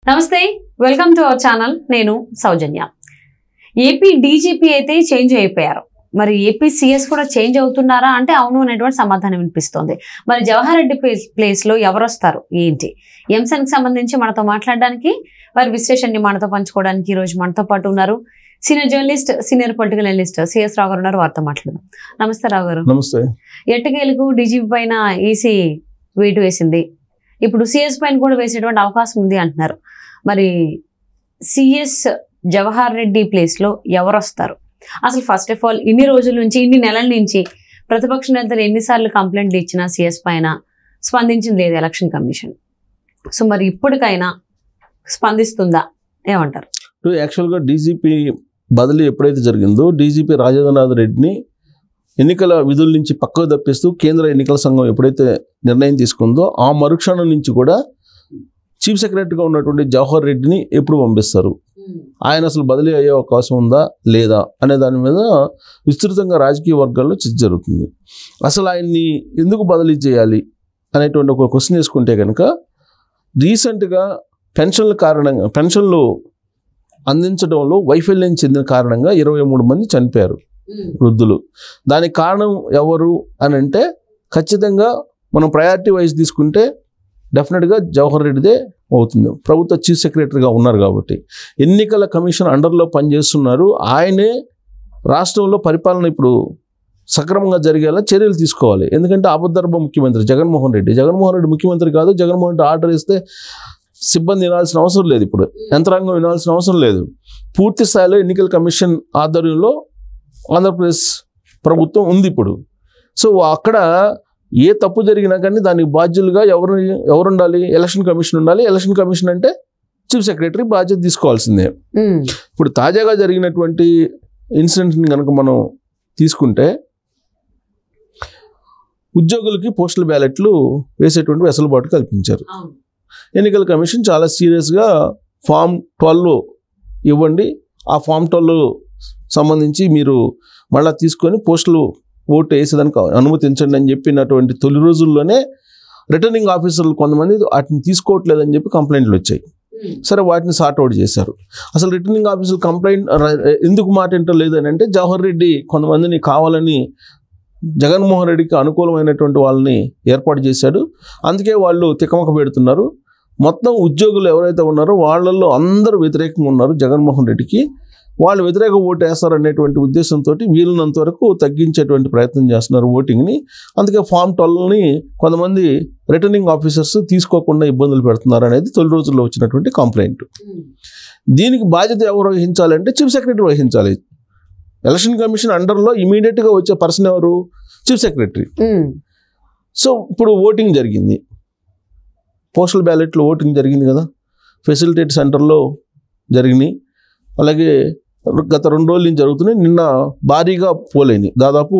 నమస్తే welcome to our channel నేను Soujanya AP DGP అయితే చేంజ్ అయిపోయారు మరి ఏపీ సిఎస్ కూడా చేంజ్ అవుతున్నారా అంటే అవును అనేటువంటి సమాధానం వినిపిస్తోంది మరి జవహర్ రెడ్డి ప్లేస్ ప్లేస్ లో ఎవరు వస్తారు ఏంటి ఈ అంశానికి సంబంధించి మనతో మాట్లాడడానికి వారి విశ్లేషణని మనతో పంచుకోవడానికి ఈ రోజు మనతో పాటు ఉన్నారు senior journalist senior political analyst CS Rao గారు ఉన్నారు వారితో మాట్లాడదాం నమస్తే రావు గారు నమస్తే ఎట్టకేలకు డీజీపీ పైన ఈసీ వేటు వేసింది ఇప్పుడు సిఎస్ పైన కూడా వేసేటువంటి అవకాశం ఉంది అంటున్నారు మరి సిఎస్ జవహర్ రెడ్డి ప్లేస్లో ఎవరు వస్తారు అసలు ఫస్ట్ ఆఫ్ ఆల్ ఇన్ని రోజుల నుంచి ఇన్ని నెలల నుంచి ప్రతిపక్ష నేతలు ఎన్నిసార్లు కంప్లైంట్లు ఇచ్చినా సిఎస్ పైన స్పందించింది లేదు ఎలక్షన్ కమిషన్ సో మరి ఇప్పటికైనా స్పందిస్తుందా ఏమంటారు ఇప్పుడు యాక్చువల్గా డీజీపీ బదిలీ ఎప్పుడైతే జరిగిందో డీజీపీ రాజేంద్రనాథ్ రెడ్డిని ఎన్నికల విధుల నుంచి పక్కకు తప్పిస్తూ కేంద్ర ఎన్నికల సంఘం ఎప్పుడైతే నిర్ణయం తీసుకుందో ఆ మరుక్షణం నుంచి కూడా చీఫ్ సెక్రటరీగా ఉన్నటువంటి జవహర్ రెడ్డిని ఎప్పుడు పంపిస్తారు ఆయన అసలు బదిలీ అయ్యే అవకాశం ఉందా లేదా అనే దాని మీద విస్తృతంగా రాజకీయ వర్గాల్లో చర్చ జరుగుతుంది అసలు ఆయన్ని ఎందుకు బదిలీ చేయాలి అనేటువంటి ఒక క్వశ్చన్ వేసుకుంటే కనుక రీసెంట్గా పెన్షన్ల కారణంగా పెన్షన్లు అందించడంలో వైఫల్యం చెందిన కారణంగా ఇరవై మూడు మంది చనిపోయారు వృద్ధులు దానికి కారణం ఎవరు అని అంటే ఖచ్చితంగా మనం ప్రయారిటీ వైజ్ తీసుకుంటే డెఫినెట్గా జవహర్ రెడ్డిదే అవుతుంది ప్రభుత్వ చీఫ్ సెక్రటరీగా ఉన్నారు కాబట్టి ఎన్నికల కమిషన్ అండర్లో పనిచేస్తున్నారు ఆయనే రాష్ట్రంలో పరిపాలన ఇప్పుడు సక్రమంగా జరిగేలా చర్యలు తీసుకోవాలి ఎందుకంటే ఆపద్ధర్భ ముఖ్యమంత్రి జగన్మోహన్ రెడ్డి జగన్మోహన్ రెడ్డి ముఖ్యమంత్రి కాదు జగన్మోహన్ రెడ్డి ఆర్డర్ ఇస్తే సిబ్బంది వినాల్సిన అవసరం లేదు ఇప్పుడు యంత్రాంగం వినాల్సిన అవసరం లేదు పూర్తి స్థాయిలో ఎన్నికల కమిషన్ ఆధ్వర్యంలో ఆంధ్రప్రదేశ్ ప్రభుత్వం ఉంది ఇప్పుడు సో అక్కడ ఏ తప్పు జరిగినా కానీ దానికి బాధ్యులుగా ఎవరు ఎవరు ఉండాలి ఎలక్షన్ కమిషన్ ఉండాలి ఎలక్షన్ కమిషన్ అంటే చీఫ్ సెక్రటరీ బాధ్యత తీసుకోవాల్సిందే ఉమ్, ఇప్పుడు తాజాగా జరిగినటువంటి ఇన్సిడెంట్ని కనుక మనం తీసుకుంటే ఉద్యోగులకి పోస్టల్ బ్యాలెట్లు వేసేటువంటి వెసులుబాటు కల్పించారు అవును. ఎన్నికల కమిషన్ చాలా సీరియస్గా ఫామ్ ట్వెల్వ్ ఇవ్వండి ఆ ఫామ్ ట్వెల్వ్ సంబంధించి మీరు మళ్ళీ తీసుకొని పోస్టులు ఓటు వేసేదానికి అనుమతించండి అని చెప్పినటువంటి తొలి రోజుల్లోనే రిటర్నింగ్ ఆఫీసర్లు కొంతమంది వాటిని తీసుకోవట్లేదని చెప్పి కంప్లైంట్లు వచ్చాయి ఉమ్, సరే వాటిని సార్ట్ అవుట్ చేశారు అసలు రిటర్నింగ్ ఆఫీసర్ కంప్లైంట్ ఎందుకు మాట లేదు అని అంటే జవహర్ రెడ్డి కొంతమందిని కావాలని జగన్మోహన్ రెడ్డికి అనుకూలమైనటువంటి వాళ్ళని ఏర్పాటు చేశాడు అందుకే వాళ్ళు తికమక పెడుతున్నారు మొత్తం ఉద్యోగులు ఎవరైతే ఉన్నారో వాళ్ళల్లో అందరూ వ్యతిరేకంగా ఉన్నారు జగన్మోహన్ రెడ్డికి వాళ్ళు వ్యతిరేక ఓటు వేస్తారనేటువంటి ఉద్దేశంతో వీలున్నంత వరకు తగ్గించేటువంటి ప్రయత్నం చేస్తున్నారు ఓటింగ్ని అందుకే ఫామ్ ట్వెల్వ్ని కొంతమంది రిటర్నింగ్ ఆఫీసర్స్ తీసుకోకుండా ఇబ్బందులు పెడుతున్నారు అనేది తొలి రోజుల్లో వచ్చినటువంటి కంప్లైంట్ ఉమ్, దీనికి బాధ్యత ఎవరు వహించాలంటే చీఫ్ సెక్రటరీ వహించాలి ఎలక్షన్ కమిషన్ అండర్లో ఇమీడియట్గా వచ్చే పర్సన్ ఎవరు చీఫ్ సెక్రటరీ ఉమ్, సో ఇప్పుడు ఓటింగ్ జరిగింది పోస్టల్ బ్యాలెట్లో ఓటింగ్ జరిగింది కదా ఫెసిలిటేట్ సెంటర్లో జరిగినాయి అలాగే గత రెండు రోజుల నుంచి జరుగుతున్నాయి నిన్న భారీగా పోలేని దాదాపు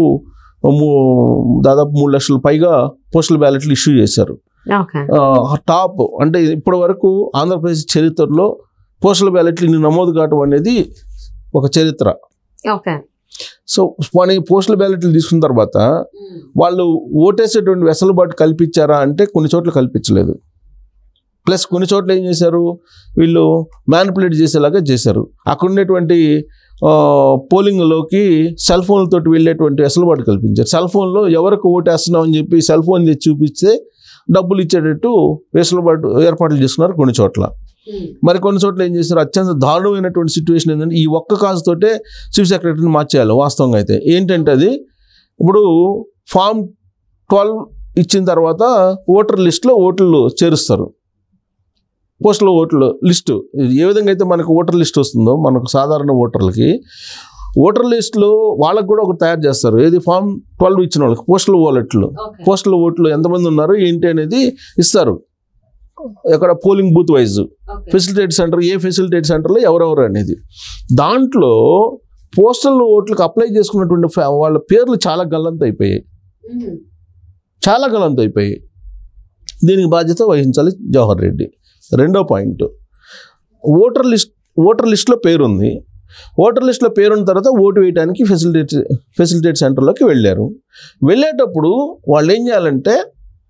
మూ- దాదాపు మూడు లక్షల పైగా పోస్టల్ బ్యాలెట్లు ఇష్యూ చేశారు ఓకే ఆ, టాప్ అంటే ఇప్పటి వరకు ఆంధ్రప్రదేశ్ చరిత్రలో పోస్టల్ బ్యాలెట్లు ఇన్ని నమోదు కావడం అనేది ఒక చరిత్ర ఓకే సో మన పోస్టల్ బ్యాలెట్లు తీసుకున్న తర్వాత ఉమ్, వాళ్ళు ఓటేసేటువంటి వెసలుబాటు కల్పించారా అంటే కొన్ని చోట్ల కల్పించలేదు ప్లస్ కొన్ని చోట్ల ఏం చేశారు వీళ్ళు మ్యానిపులేట్ చేసేలాగా చేశారు అక్కడ ఉండేటువంటి ఆ, పోలింగ్లోకి సెల్ ఫోన్లతోటి వెళ్ళేటువంటి వెసులుబాటు కల్పించారు సెల్ ఫోన్లో ఎవరికి ఓటేస్తున్నాం అని చెప్పి సెల్ ఫోన్ తెచ్చి చూపిస్తే డబ్బులు ఇచ్చేటట్టు వెసులుబాటు ఏర్పాట్లు చేసుకున్నారు కొన్ని చోట్ల ఉమ్, మరి కొన్ని చోట్ల ఏం చేశారు అత్యంత దారుణమైనటువంటి సిచ్యువేషన్ ఏంటంటే ఈ ఒక్క కాజుతోటే చీఫ్ సెక్రటరీని మార్చేయాలి వాస్తవంగా అయితే ఏంటంటే అది ఇప్పుడు ఫామ్ ట్వెల్వ్ ఇచ్చిన తర్వాత ఓటర్ లిస్ట్లో ఓట్లు చేరుస్తారు పోస్టుల ఓట్లు లిస్టు ఏ విధంగా అయితే మనకు ఓటర్ లిస్ట్ వస్తుందో మనకు సాధారణ ఓటర్లకి ఓటర్ లిస్టులో వాళ్ళకు కూడా ఒకటి తయారు చేస్తారు ఏది ఫామ్ ట్వెల్వ్ ఇచ్చిన వాళ్ళకి పోస్టల్ వాలెట్లు ఓకే. పోస్టల్ ఓట్లు ఎంతమంది ఉన్నారు ఏంటి అనేది ఇస్తారు ఇక్కడ polling booth wise okay. Facilitate centre ఏ ఫెసిలిటేట్ సెంటర్లో ఎవరెవరు అనేది దాంట్లో పోస్టల్ ఓట్లకు అప్లై చేసుకున్నటువంటి ఫ్యా- వాళ్ళ పేర్లు చాలా గల్లంత అయిపోయాయి ఉమ్, చాలా గల్లంత అయిపోయాయి దీనికి బాధ్యత వహించాలి జవహర్ రెడ్డి రెండో పాయింట్ ఓటర్ లిస్ట్ ఓటర్ లిస్ట్లో పేరుంది ఓటర్ లిస్ట్లో పేరున్న తర్వాత ఓటు వేయడానికి ఫెసిలిటేట్ ఫెసిలిటేట్ సెంటర్లోకి వెళ్ళారు వెళ్ళేటప్పుడు వాళ్ళు ఏం చేయాలంటే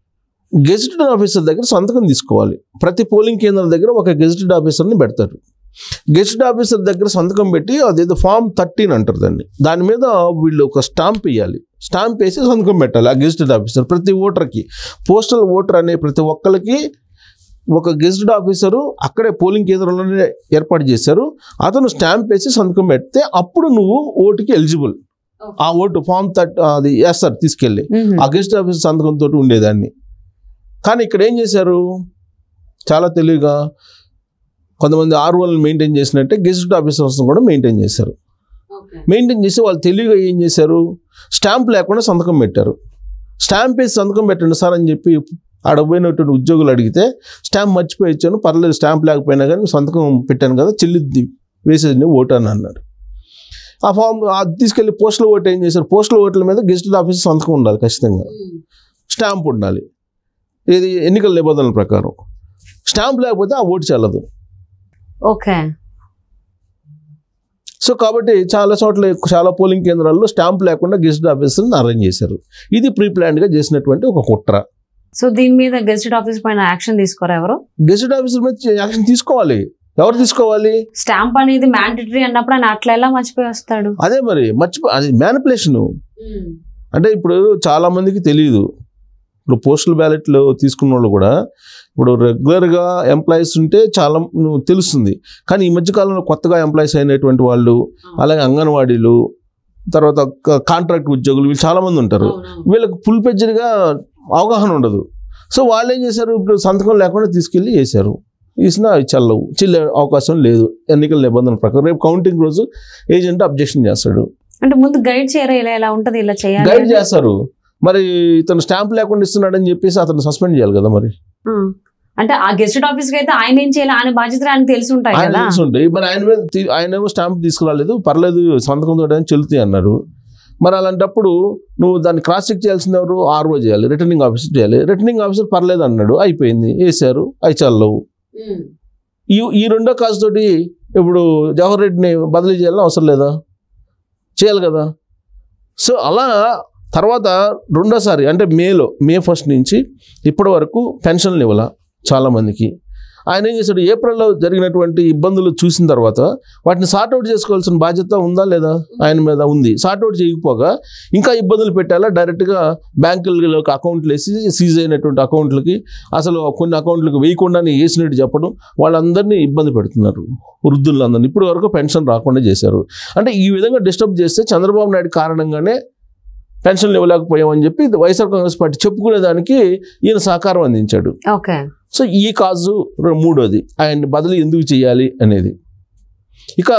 గెజిటెడ్ ఆఫీసర్ దగ్గర సంతకం తీసుకోవాలి ప్రతి పోలింగ్ కేంద్రం దగ్గర ఒక గెజిటెడ్ ఆఫీసర్ని పెడతారు గెజిటెడ్ ఆఫీసర్ దగ్గర సంతకం పెట్టి అదేదో ఫామ్ థర్టీన్ అంటారు దాన్ని దాని మీద వీళ్ళు ఒక స్టాంప్ వేయాలి స్టాంప్ వేసి సంతకం పెట్టాలి ఆ గెజిటెడ్ ఆఫీసర్ ప్రతి ఓటర్కి పోస్టల్ ఓటర్ అనే ప్రతి ఒక్కరికి ఒక గెజిటెడ్ ఆఫీసరు అక్కడే పోలింగ్ కేంద్రంలోనే ఏర్పాటు చేశారు అతను స్టాంప్ వేసి సంతకం పెడితే అప్పుడు నువ్వు ఓటుకి ఎలిజిబుల్ ఆ ఓటు ఫామ్ థర్ట్ అది వేస్తారు తీసుకెళ్ళి మ్మ్. ఆ గెస్ట్ ఆఫీస్ సంతకంతో ఉండేదాన్ని కానీ ఇక్కడ ఏం చేశారు చాలా తెలివిగా కొంతమంది ఆర్ఓలను మెయింటైన్ చేసినట్టే గెస్ట్ ఆఫీసర్స్ కూడా మెయింటైన్ చేశారు మెయింటైన్ చేసి వాళ్ళు తెలివిగా ఏం చేశారు స్టాంప్ లేకుండా సంతకం పెట్టారు స్టాంప్ వేసి సంతకం పెట్టండి సార్ అని చెప్పి ఆడ పోయినటువంటి ఉద్యోగులు అడిగితే స్టాంప్ మర్చిపోయి ఇచ్చాను పర్లేదు స్టాంప్ లేకపోయినా కానీ సంతకం పెట్టాను కదా చెల్లిద్ది వేసేది ఓటు అని అన్నాడు ఆ ఫామ్ అది తీసుకెళ్లి పోస్టల్ ఓటు ఏం చేశారు పోస్టల్ ఓట్ల మీద గెస్ట్ ఆఫీసర్ సంతకం ఉండాలి ఖచ్చితంగా స్టాంప్ ఉండాలి ఇది ఎన్నికల నిబంధనల ప్రకారం స్టాంప్ లేకపోతే ఆ ఓటు చెల్లదు ఓకే సో కాబట్టి చాలా చోట్ల చాలా పోలింగ్ కేంద్రాల్లో స్టాంప్ లేకుండా గెస్ట్ ఆఫీసర్ని అరేంజ్ చేశారు ఇది ప్రీ గా చేసినటువంటి ఒక కుట్ర సో దీని మీద గెజిటెడ్ ఆఫీస్ పైన యాక్షన్ తీసుకోరా ఎవరు గెస్ట్ ఆఫీసర్ మీద యాక్షన్ తీసుకోవాలి ఎవరు తీసుకోవాలి స్టాంప్ అనేది మ్యాండేటరీ అన్నప్పుడు ఆయన అట్లా ఎలా మర్చిపోయి వస్తాడు అదే మరి మర్చిపో అది మ్యానిపులేషన్ అంటే ఇప్పుడు చాలా మందికి తెలియదు ఇప్పుడు పోస్టల్ బ్యాలెట్లు తీసుకున్న వాళ్ళు కూడా ఇప్పుడు రెగ్యులర్గా ఎంప్లాయీస్ ఉంటే చాలా నువ్వు తెలుస్తుంది కానీ ఈ మధ్యకాలంలో కొత్తగా ఎంప్లాయీస్ అయినటువంటి వాళ్ళు అలాగే అంగన్వాడీలు తర్వాత కాంట్రాక్ట్ ఉద్యోగులు వీళ్ళు చాలా మంది ఉంటారు వీళ్ళకి ఫుల్ పెజ్డ్గా అవగాహన ఉండదు సో వాళ్ళు ఏం చేశారు ఇప్పుడు సంతకం లేకుండా తీసుకెళ్ళి వేశారు వేసినా అవి చల్లవు చెల్లే అవకాశం లేదు ఎన్నికల నిబంధనల ప్రకారం రేపు కౌంటింగ్ రోజు ఏజెంట్ అబ్జెక్షన్ చేస్తాడు అంటే ముందు గైడ్ చేయరా ఇలా ఇలా ఉంటది ఇలా చేయాలి గైడ్ అని? చేస్తారు మరి ఇతను స్టాంప్ లేకుండా ఇస్తున్నాడని చెప్పేసి అతను సస్పెండ్ చేయాలి కదా మరి ఆ. అంటే ఆ గెస్టెడ్ ఆఫీస్ కి అయితే ఆయన ఏం చేయాలి ఆయన బాధ్యతలు ఆయనకు తెలిసి ఉంటాయి ఆయన కదా తెలిసి ఉంటాయి మరి ఆయన మీద తీ- ఆయన ఏమో స్టాంప్ తీసుకురాలేదు పర్లేదు సంతకం తోటని చెల్లుతాయి అన్నారు మరి అలాంటప్పుడు నువ్వు దాన్ని క్రాస్ చెక్ చేయాల్సింది ఎవరు ఆర్ఓ చేయాలి రిటర్నింగ్ ఆఫీసర్ చేయాలి రిటర్నింగ్ ఆఫీసర్ పర్లేదు అన్నాడు అయిపోయింది వేశారు అవి చల్లవు ఈ ఈ రెండో కాజు తోటి ఇప్పుడు జవహర్ రెడ్డిని బదిలీ చేయాలని అవసరం లేదా చేయాలి కదా సో అలా తర్వాత రెండోసారి అంటే మేలో మే ఫస్ట్ నుంచి ఇప్పటి వరకు పెన్షన్లు ఇవ్వాల చాలామందికి ఆయన ఏం చేశాడు ఏప్రిల్లో జరిగినటువంటి ఇబ్బందులు చూసిన తర్వాత వాటిని సార్ట్అవుట్ చేసుకోవాల్సిన బాధ్యత ఉందా లేదా ఆయన మీద ఉంది సార్ట్అవుట్ చేయకపోగా ఇంకా ఇబ్బందులు పెట్టాలా డైరెక్ట్గా బ్యాంకులలోకి అకౌంట్లు వేసి సీజ్ అయినటువంటి అకౌంట్లకి అసలు కొన్ని అకౌంట్లకు వేయకుండానే వేసినట్టు చెప్పడం వాళ్ళందరినీ ఇబ్బంది పెడుతున్నారు వృద్ధులందరినీ ఇప్పుడు వరకు పెన్షన్ రాకుండా చేశారు అంటే ఈ విధంగా డిస్టర్బ్ చేస్తే చంద్రబాబు నాయుడు కారణంగానే పెన్షన్లు ఇవ్వలేకపోయామని చెప్పి వైఎస్ఆర్ కాంగ్రెస్ పార్టీ చెప్పుకునే దానికి ఈయన సహకారం అందించాడు ఓకే సో ఈ కాజు రె- మూడోది ఆయన్ని బదిలీ ఎందుకు చేయాలి అనేది ఇక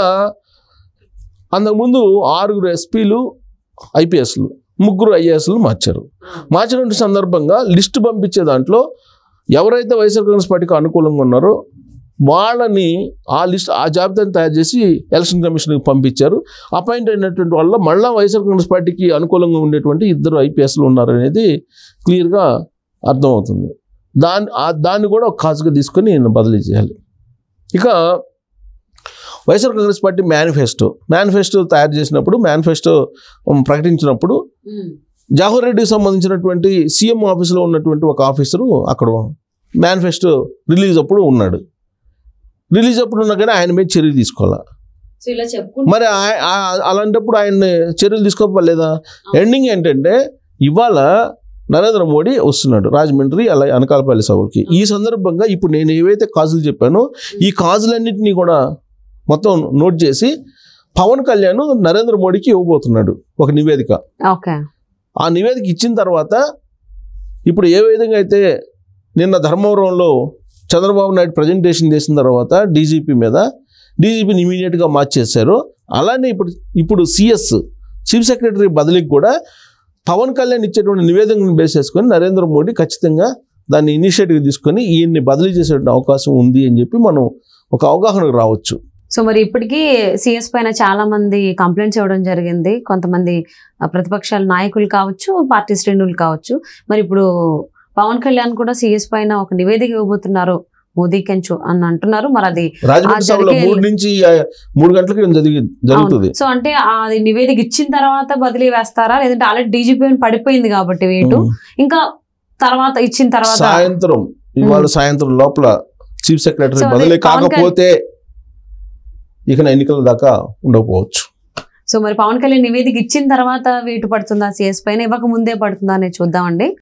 అంతకుముందు ఆరుగురు ఎస్పీలు ఐపీఎస్లు ముగ్గురు ఐఏఎస్లు మార్చారు మార్చినటువంటి సందర్భంగా లిస్ట్ పంపించే దాంట్లో ఎవరైతే వైఎస్ఆర్ కాంగ్రెస్ పార్టీకి అనుకూలంగా ఉన్నారో వాళ్ళని ఆ లిస్ట్ ఆ జాబితాని తయారు చేసి ఎలక్షన్ కమిషన్కి పంపించారు అపాయింట్ అయినటువంటి వాళ్ళ మళ్ళా వైఎస్ఆర్ కాంగ్రెస్ పార్టీకి అనుకూలంగా ఉండేటువంటి ఇద్దరు ఐపీఎస్లు ఉన్నారనేది క్లియర్గా అర్థమవుతుంది దాన్ని ఆ- దాన్ని కూడా ఒక కాజుగా తీసుకొని నేను బదిలీ చేయాలి ఇక YSR Congress party manifesto manifesto తయారు చేసినప్పుడు మేనిఫెస్టో ఉమ్, ప్రకటించినప్పుడు జవహర్ రెడ్డికి సంబంధించినటువంటి సీఎం ఆఫీసులో ఉన్నటువంటి ఒక ఆఫీసరు అక్కడ మేనిఫెస్టో రిలీజ్ అప్పుడు ఉన్నాడు రిలీజ్ అప్పుడు ఉన్నా కానీ ఆయన మీద చర్య తీసుకోవాలా సో ఇలా చెప్పుకుంటూ మరి ఆ- ఆ- అలాంటప్పుడు ఆయన్ని చర్యలు తీసుకోవాలేదా ఎండింగ్ ఏంటంటే ఇవాళ నరేంద్ర మోడీ వస్తున్నాడు రాజమండ్రి అలా అనకాలపల్లి సభలకి ఈ సందర్భంగా ఇప్పుడు నేను ఏవైతే కాజులు చెప్పానో ఈ కాజులన్నింటినీ కూడా మొత్తం నోట్ చేసి పవన్ కళ్యాణ్ నరేంద్ర మోడీకి ఇవ్వబోతున్నాడు ఒక నివేదిక ఓకే ఆ నివేదిక ఇచ్చిన తర్వాత ఇప్పుడు ఏ విధంగా అయితే నిన్న ధర్మవరంలో చంద్రబాబు నాయుడు ప్రజెంటేషన్ చేసిన తర్వాత డీజీపీ మీద డీజీపీని ఇమీడియట్గా మార్చేశారు అలానే ఇప్పుడు ఇప్పుడు సిఎస్ చీఫ్ సెక్రటరీ బదిలీకి కూడా పవన్ కళ్యాణ్ ఇచ్చేటువంటి నివేదికను బేస్ చేసుకొని నరేంద్ర మోడీ ఖచ్చితంగా దాన్ని ఇనిషియేటివ్ తీసుకొని ఈయన్ని బదిలీ చేసేటువంటి అవకాశం ఉంది అని చెప్పి మనం ఒక అవగాహనకు రావచ్చు సో మరి ఇప్పటికీ సిఎస్ పైన చాలా మంది కంప్లైంట్స్ ఇవ్వడం జరిగింది కొంతమంది ఆ, ప్రతిపక్షాల నాయకులు కావచ్చు పార్టీ శ్రేణులు కావచ్చు మరి ఇప్పుడు పవన్ కళ్యాణ్ కూడా సిఎస్ పైన ఒక నివేదిక ఇవ్వబోతున్నారు మోదీ కెంచు అని అంటున్నారు మరి అది రాజమండ్రి ఆ సభలో జరిగే- మూడు నుంచి ఆ, మూడు గంటలకి జరిగి జరుగుతుంది సో అంటే అది నివేదిక ఇచ్చిన తర్వాత బదిలీ వేస్తారా లేదంటే ఆల్రెడీ డీజీపీ పడిపోయింది కాబట్టి వేటు ఉమ్. ఇంకా తర్వాత ఇచ్చిన తర్వాత సాయంత్రం ఇవాళ సాయంత్రం లోపల చీఫ్ సెక్రటరీ So, అదే బదిలీ పవన్ కళ్యాణ్- కాకపోతే ఇక ఎన్నికల దాకా ఉండకపోవచ్చు సో మరి పవన్ కళ్యాణ్ నివేదిక ఇచ్చిన తర్వాత వేటు పడుతుందా సిఎస్ పైన ఇవ్వక ముందే పడుతుందా అనేది చూద్దామండి